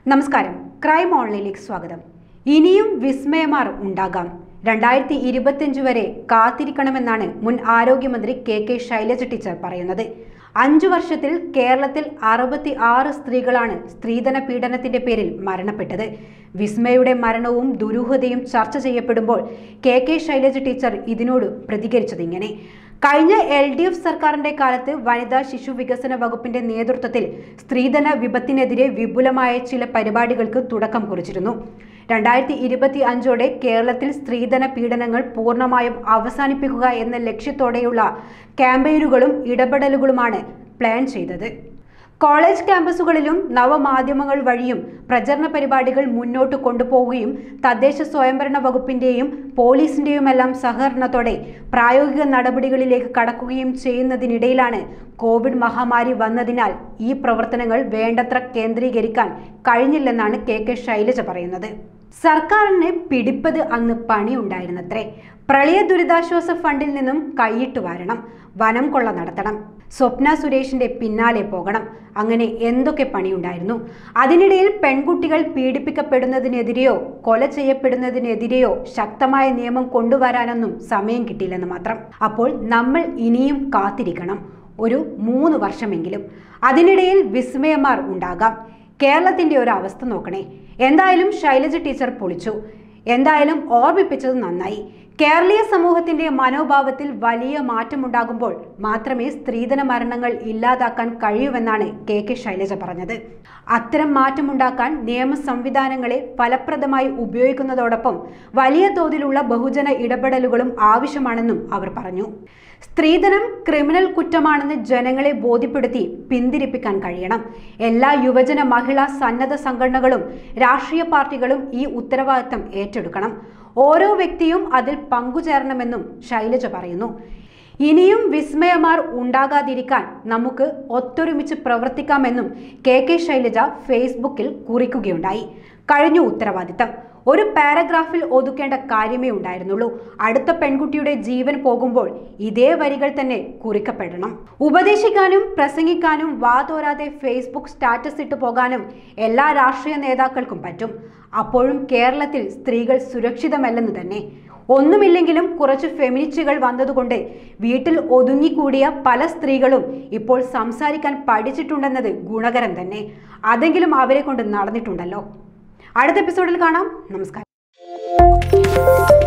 നമസ്കാരം ക്രൈം ഓൺലൈനിലേക്ക് സ്വാഗതം ഇനിയും വിസ്മയമാർ ഉണ്ടാകാം രണ്ടായിരത്തി ഇരുപത്തിയഞ്ച് വരെ കാത്തിരിക്കണമെന്നാണ് മുൻ ആരോഗ്യമന്ത്രി കെ കെ ശൈലജ ടീച്ചർ പറയുന്നത് അഞ്ചു വർഷത്തിൽ കേരളത്തിൽ അറുപത്തി ആറ് സ്ത്രീകളാണ് സ്ത്രീധന പീഡനത്തിന്റെ പേരിൽ മരണപ്പെട്ടത് വിസ്മയുടെ മരണവും ദുരൂഹതയും ചർച്ച ചെയ്യപ്പെടുമ്പോൾ കെ കെ ശൈലജ ടീച്ചർ ഇതിനോട് പ്രതികരിച്ചത് ഇങ്ങനെ കഴിഞ്ഞ എൽ ഡി എഫ് സർക്കാരിന്റെ കാലത്ത് വനിതാ ശിശു വികസന വകുപ്പിന്റെ നേതൃത്വത്തിൽ സ്ത്രീധന വിപത്തിനെതിരെ വിപുലമായ ചില പരിപാടികൾക്ക് തുടക്കം കുറിച്ചിരുന്നു രണ്ടായിരത്തി ഇരുപത്തി അഞ്ചോടെ കേരളത്തിൽ സ്ത്രീധന പീഡനങ്ങൾ പൂർണ്ണമായും അവസാനിപ്പിക്കുക എന്ന ലക്ഷ്യത്തോടെയുള്ള ക്യാമ്പയിനുകളും ഇടപെടലുകളുമാണ് പ്ലാൻ ചെയ്തത് കോളേജ് ക്യാമ്പസുകളിലും നവമാധ്യമങ്ങൾ വഴിയും പ്രചരണ പരിപാടികൾ മുന്നോട്ട് കൊണ്ടുപോവുകയും തദ്ദേശ സ്വയംഭരണ വകുപ്പിന്റെയും പോലീസിന്റെയുമെല്ലാം സഹകരണത്തോടെ പ്രായോഗിക നടപടികളിലേക്ക് കടക്കുകയും ചെയ്യുന്നതിനിടയിലാണ് കോവിഡ് മഹാമാരി വന്നതിനാൽ ഈ പ്രവർത്തനങ്ങൾ വേണ്ടത്ര കേന്ദ്രീകരിക്കാൻ കഴിഞ്ഞില്ലെന്നാണ് കെ കെ ശൈലജ പറയുന്നത് സർക്കാരിന് പിടിപ്പത് അന്ന് പണിയുണ്ടായിരുന്നത്രേ പ്രളയ ദുരിതാശ്വാസ ഫണ്ടിൽ നിന്നും കൈയിട്ട് വാരണം വനം കൊള്ള നടത്തണം സ്വപ്ന സുരേഷിന്റെ പിന്നാലെ പോകണം അങ്ങനെ എന്തൊക്കെ പണിയുണ്ടായിരുന്നു അതിനിടയിൽ പെൺകുട്ടികൾ പീഡിപ്പിക്കപ്പെടുന്നതിനെതിരെയോ കൊല ചെയ്യപ്പെടുന്നതിനെതിരെയോ ശക്തമായ നിയമം കൊണ്ടുവരാനൊന്നും സമയം കിട്ടിയില്ലെന്ന് മാത്രം അപ്പോൾ നമ്മൾ ഇനിയും കാത്തിരിക്കണം ഒരു മൂന്ന് വർഷമെങ്കിലും അതിനിടയിൽ വിസ്മയമാർ ഉണ്ടാകാം കേരളത്തിന്റെ ഒരു അവസ്ഥ നോക്കണേ എന്തായാലും ശൈലജ ടീച്ചർ പൊളിച്ചു എന്തായാലും ഓർമ്മിപ്പിച്ചത് നന്നായി കേരളീയ സമൂഹത്തിന്റെ മനോഭാവത്തിൽ വലിയ മാറ്റമുണ്ടാകുമ്പോൾ മാത്രമേ സ്ത്രീധന മരണങ്ങൾ ഇല്ലാതാക്കാൻ കഴിയൂവെന്നാണ് കെ കെ ശൈലജ പറഞ്ഞത് അത്തരം മാറ്റമുണ്ടാക്കാൻ നിയമ സംവിധാനങ്ങളെ ഫലപ്രദമായി ഉപയോഗിക്കുന്നതോടൊപ്പം വലിയ തോതിലുള്ള ബഹുജന ഇടപെടലുകളും ആവശ്യമാണെന്നും അവർ പറഞ്ഞു സ്ത്രീധനം ക്രിമിനൽ കുറ്റമാണെന്ന് ജനങ്ങളെ ബോധ്യപ്പെടുത്തി പിന്തിരിപ്പിക്കാൻ കഴിയണം എല്ലാ യുവജന മഹിളാ സന്നദ്ധ സംഘടനകളും രാഷ്ട്രീയ പാർട്ടികളും ഈ ഉത്തരവാദിത്തം ഏറ്റെടുക്കണം ഓരോ വ്യക്തിയും അതിൽ പങ്കുചേരണമെന്നും ശൈലജ പറയുന്നു ഇനിയും വിസ്മയമാർ ഉണ്ടാകാതിരിക്കാൻ നമുക്ക് ഒത്തൊരുമിച്ച് പ്രവർത്തിക്കാമെന്നും കെ കെ ശൈലജ ഫേസ്ബുക്കിൽ കുറിക്കുകയുണ്ടായി കഴിഞ്ഞു ഉത്തരവാദിത്തം ഒരു പാരഗ്രാഫിൽ ഒതുക്കേണ്ട കാര്യമേ ഉണ്ടായിരുന്നുള്ളൂ അടുത്ത പെൺകുട്ടിയുടെ ജീവൻ പോകുമ്പോൾ ഇതേ വരികൾ തന്നെ കുറിക്കപ്പെടണം ഉപദേശിക്കാനും പ്രസംഗിക്കാനും വാതോരാതെ ഫേസ്ബുക്ക് സ്റ്റാറ്റസ് ഇട്ടു പോകാനും എല്ലാ രാഷ്ട്രീയ നേതാക്കൾക്കും പറ്റും അപ്പോഴും കേരളത്തിൽ സ്ത്രീകൾ സുരക്ഷിതമല്ലെന്ന് തന്നെ ഒന്നുമില്ലെങ്കിലും കുറച്ച് ഫെമിനിസ്റ്റുകൾ വന്നതുകൊണ്ട് വീട്ടിൽ ഒതുങ്ങിക്കൂടിയ പല സ്ത്രീകളും ഇപ്പോൾ സംസാരിക്കാൻ പഠിച്ചിട്ടുണ്ടെന്നത് ഗുണകരം തന്നെ അതെങ്കിലും അവരെ കൊണ്ട് നടന്നിട്ടുണ്ടല്ലോ അടുത്ത എപ്പിസോഡിൽ കാണാം നമസ്കാരം